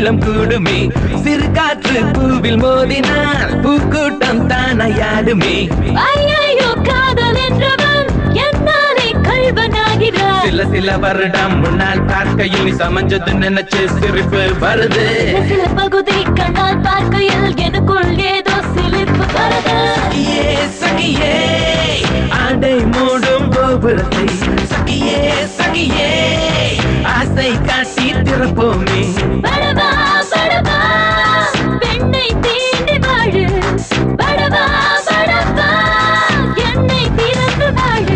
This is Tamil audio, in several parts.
நீளம் கூடுமே சிறு காற்று பூவில் மோதினால் பூக்கூட்டம் தானையாடுமே ஐயையோ காதல் என்றவன் என்னாலே கல்வனாகிறார் சில சில வருடம் முன்னால் பார்க்கையில் நீ சமஞ்சது நினைச்சு சிரிப்பு வருது சில பகுதி கண்ணால் பார்க்கையில் எனக்குள் ஏதோ சிலிர்ப்பு வருது சகியே சகியே ஆடை மூடும் கோபுரத்தை சகியே சகியே ஆசை காட்டி திறப்போமே படவா படவா பெண்ணை தீண்டி வாழு படவா படவா என்னை திறந்து வாழு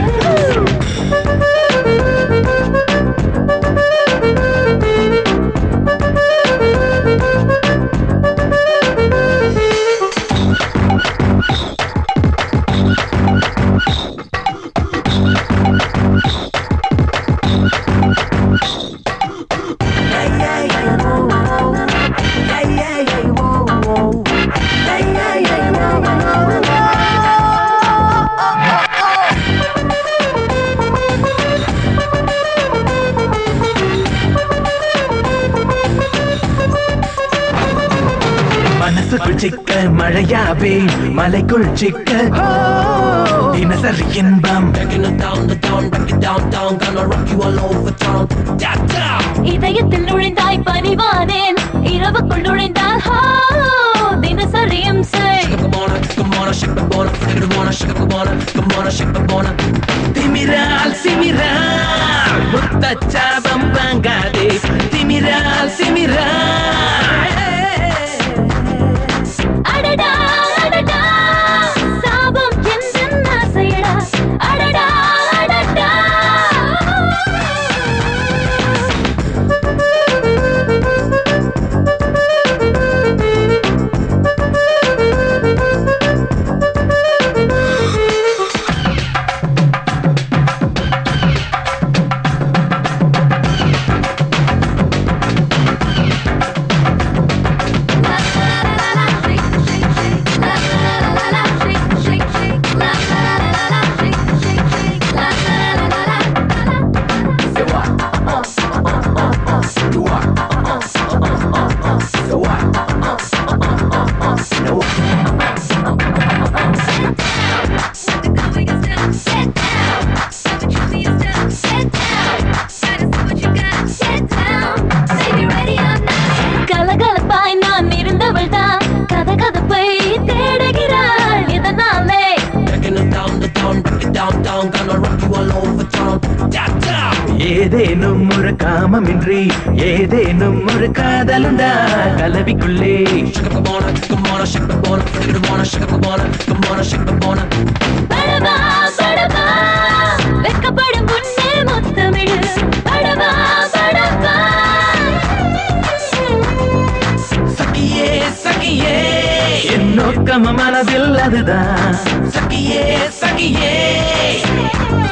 மனசுக்குள் சிக்க மழையாவே மலைக்குள் சிக்க தினசரி இன்பம் இதயத்தில் நுழைந்தாய் பணிவானேன் இரவுக்குள் நுழைந்தால் ஹோ தினசரியும் செய் திமிரால் சிமிரால் முத்தச்சாபம் வாங்காதே திமிரால் சிமிரால் அடடா அடடா சாபம் எந்தன் ஆசையடா அடடா அடடா கலகலப்பாய் நான் இருந்தவள் தான் கதகதப்பை தேடுகிறாள் இதனாலே ஏதேனும் ஒரு காமமின்றி ஏதேனும் ஒரு காதலுண்டா கலவிக்குள்ளே படவா படவா வெக்கப்படும் முன்னே முத்தமிழு படவா படவா சகியே சகியே என் நோக்கம் மனதில் அதுதான் சகியே சகியே